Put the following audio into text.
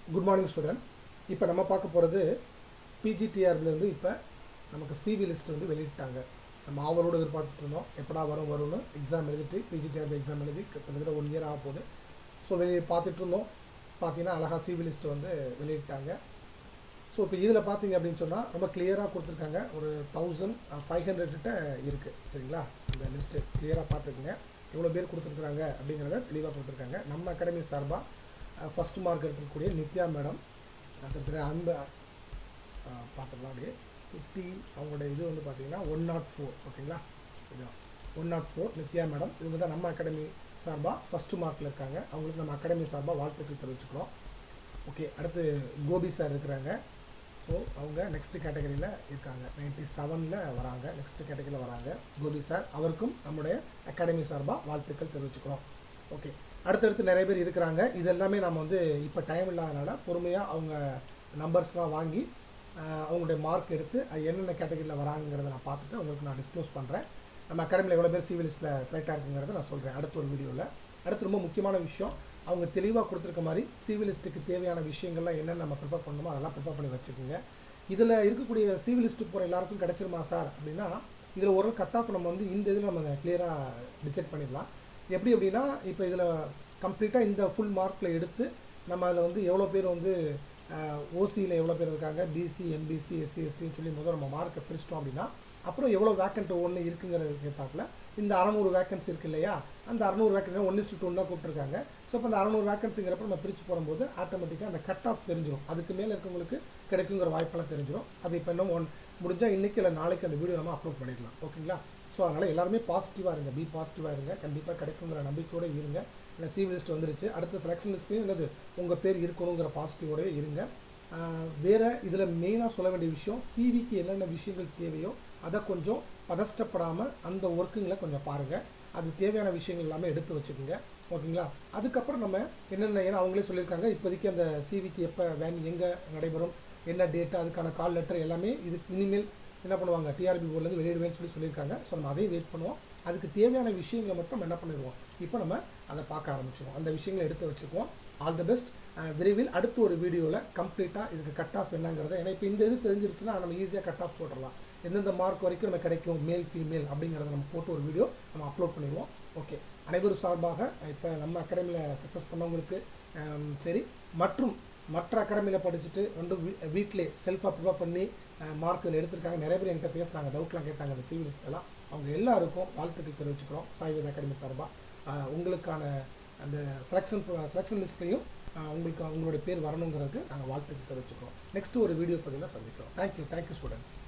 good morning student இப்போ நம்ம பார்க்க போகிறது பிஜிடிஆர்லேருந்து இப்போ நமக்கு சிவி லிஸ்ட் வந்து வெளியிட்டாங்க நம்ம ஆவலோடு எதிர்பார்த்துட்டு இருந்தோம் எப்படா வரும் வரும்னு எக்ஸாம் எழுதிட்டு பிஜிடிஆர் எக்ஸாம் எழுதி கிட்டத்தட்ட ஒன் இயர் ஆக போகுது ஸோ வெளியே பார்த்துட்டு இருந்தோம் பார்த்தீங்கன்னா அழகாக சிவி லிஸ்ட் வந்து வெளியிட்டாங்க ஸோ இப்போ இதில் பார்த்தீங்க அப்படின்னு சொன்னால் ரொம்ப கிளியராக கொடுத்துருக்காங்க ஒரு தௌசண்ட் ஃபைவ் ஹண்ட்ரட் கிட்ட இருக்குது சரிங்களா அந்த லிஸ்ட்டு கிளியராக பார்த்துக்குங்க எவ்வளோ பேர் கொடுத்துருக்குறாங்க அப்படிங்கிறத தெளிவாக கொடுத்துருக்காங்க நம்ம அகாடமி சார்பாக ஃபஸ்ட் மார்க் எடுக்கக்கூடிய நித்யா மேடம் கிட்டத்தட்ட அன்பு பார்த்துக்கலாம் அப்படியே ஃபிஃப்டி அவங்களோட இது வந்து பார்த்தீங்கன்னா ஒன் நாட் ஃபோர் ஓகேங்களா இதுதான் one naught four Nithya madam இவங்க தான் நம்ம அகாடமி சார்பாக ஃபஸ்ட்டு மார்க்கில் இருக்காங்க அவங்களுக்கு நம்ம அகாடமி சார்பாக வாழ்த்துக்கள் தெரிவிச்சுக்கிறோம் ஓகே அடுத்து கோபி சார் இருக்கிறாங்க ஸோ அவங்க நெக்ஸ்ட் கேட்டகரியில் இருக்காங்க நைன்டி செவனில் வராங்க நெக்ஸ்ட் கேட்டகரியில் வராங்க கோபி சார் அவருக்கும் நம்முடைய அகாடமி சார்பாக வாழ்த்துக்கள் தெரிவிச்சுக்கிறோம் ஓகே அடுத்தடுத்து நிறைய பேர் இருக்கிறாங்க இது எல்லாமே நம்ம வந்து இப்போ டைம் இல்லாதனால பொறுமையாக அவங்க நம்பர்ஸ்லாம் வாங்கி ஆஹ், அவங்களுடைய மார்க் எடுத்து அது என்னென்ன கேட்டகரியில் வராங்கிறத நான் பார்த்துட்டு உங்களுக்கு நான் டிஸ்க்ளோஸ் பண்ணுறேன் நம்ம அகாடமியில் எவ்வளோ பேர் சிவிலிஸ்ட்டில் செலக்ட் ஆயிருக்குங்கிறத நான் சொல்கிறேன் அடுத்த ஒரு வீடியோவில் அடுத்து ரொம்ப முக்கியமான விஷயம் அவங்க தெளிவாக கொடுத்துருக்க மாதிரி சிவிலிஸ்ட்டுக்கு தேவையான விஷயங்கள்லாம் என்னென்ன நம்ம ப்ரிப்பேர் பண்ணணுமோ அதெல்லாம் ப்ரிப்பேர் பண்ணி வச்சுக்கோங்க இதில் இருக்கக்கூடிய சிவிலிஸ்ட்டுக்கு போகிற எல்லாருக்கும் கிடைச்சிருமா சார் அப்படின்னா இதில் ஒரு கட் ஆஃப் நம்ம வந்து இந்த இதில் நம்ம கிளியராக டிசைட் பண்ணிடலாம் எப்படி அப்படின்னா இப்போ இதில் கம்ப்ளீட்டாக இந்த ஃபுல் மார்க்கில் எடுத்து நம்ம அதில் வந்து எவ்வளோ பேர் வந்து ஓசியில் எவ்வளோ பேர் இருக்காங்க பிசி எம்பிசி எஸ்சி எஸ்டின்னு சொல்லி முதல்ல நம்ம மார்க்கை பிரிச்சிட்டோம் அப்படின்னா அப்புறம் எவ்வளோ வேக்கண்ட் ஒன்று இருக்குங்கிறது கேட்டாப்புல இந்த அறநூறு வேக்கன்சி இருக்கு இல்லையா அந்த அறநூறு வேக்கன்சி ஒன் இஸ்டு டூ தான் கூப்பிட்டுருக்காங்க ஸோ இப்போ அந்த அறநூறு வேக்கன்சிங்கிறப்ப நம்ம பிரித்து போடும்போது ஆட்டோமேட்டிக்காக அந்த கட் ஆஃப் தெரிஞ்சிடும் அதுக்கு மேலே இருக்கவங்களுக்கு கிடைக்குங்கிற வாய்ப்பெல்லாம் தெரிஞ்சிடும் அது இப்போ இன்னும் ஒன் முடிஞ்சால் இன்றைக்கி இல்லை நாளைக்கு அந்த வீடியோ நம்ம அப்லோட் பண்ணிடலாம் ஓகேங்களா ஸோ அதனால் எல்லாருமே பாசிட்டிவாக இருங்க பி பாசிட்டிவாக இருங்க கண்டிப்பாக கிடைக்குங்கிற நம்பிக்கையோடு இருங்க இல்லை சிவி லிஸ்ட் வந்துருச்சு அடுத்த செலெக்ஷன் லிஸ்ட்லேயும் என்னது உங்கள் பேர் இருக்கணுங்கிற பாசிட்டிவோடய இருங்க ஆஹ் வேற இதில் மெயினாக சொல்ல வேண்டிய விஷயம் சிவிக்கு என்னென்ன விஷயங்கள் தேவையோ அதை கொஞ்சம் பதஷ்டப்படாமல் அந்த ஒர்க்குங்களை கொஞ்சம் பாருங்கள் அது தேவையான விஷயங்கள் எல்லாமே எடுத்து வச்சுக்கோங்க ஓகேங்களா அதுக்கப்புறம் நம்ம என்னென்ன ஏன்னா அவங்களே சொல்லியிருக்காங்க இப்போதைக்கு அந்த சிவிக்கு எப்போ வேன் எங்கே நடைபெறும் என்ன டேட்டு அதுக்கான கால் லெட்டர் எல்லாமே இது இனிமேல் என்ன பண்ணுவாங்க டிஆர்பி போர்ட்லேருந்து வெளியிடுவேன்னு சொல்லி சொல்லியிருக்காங்க ஸோ நம்ம அதையும் வெயிட் பண்ணுவோம் அதுக்கு தேவையான விஷயங்களை மட்டும் நம்ம என்ன பண்ணிடுவோம் இப்போ நம்ம அதை பார்க்க ஆரம்பிச்சிடுவோம் அந்த விஷயங்களை எடுத்து வச்சுக்குவோம் ஆல் தி பெஸ்ட் விரைவில் அடுத்த ஒரு வீடியோவில் கம்ப்ளீட்டாக இதுக்கு கட் ஆஃப் என்னங்கிறத ஏன்னா இப்போ இந்த இது தெரிஞ்சிருச்சுன்னா நம்ம ஈஸியாக கட் ஆஃப் போட்டுடலாம் எந்தெந்த மார்க் வரைக்கும் நம்ம கிடைக்கும் மேல் ஃபீமேல் அப்படிங்கிறத நம்ம போட்டு ஒரு வீடியோ நம்ம அப்லோட் பண்ணிடுவோம் ஓகே அனைவரும் சார்பாக இப்போ நம்ம அகாடமியில் சக்ஸஸ் பண்ணவங்களுக்கு ஆம், சரி மற்றும் மற்ற அகாடமியில் படிச்சுட்டு வந்து வீ- வீட்டிலே செல்ஃபாக ப்ரிப்பேர் பண்ணி மார்க் இதில் எடுத்திருக்காங்க நிறைய பேர் என்கிட்ட பேசுனாங்க டவுட்லாம் கேட்டாங்க அந்த சிவில் எல்லாம் அவங்க எல்லாருக்கும் வாழ்த்துக்கள் தெரிவிச்சுக்கிறோம் சாய்வேத அகாடமி சார்பாக உங்களுக்கான அந்த செலெக்ஷன் செலெக்ஷன் லிஸ்ட்லையும் உங்களுக்கு உங்களுடைய பேர் வரணுங்கிறதுக்கு நாங்கள் வாழ்த்துக்கள் தெரிவிச்சுக்கிறோம் நெக்ஸ்ட் ஒரு வீடியோ பதிவில் சந்திக்கிறோம் தேங்க்யூ தேங்க்யூ ஸ்டூடெண்ட்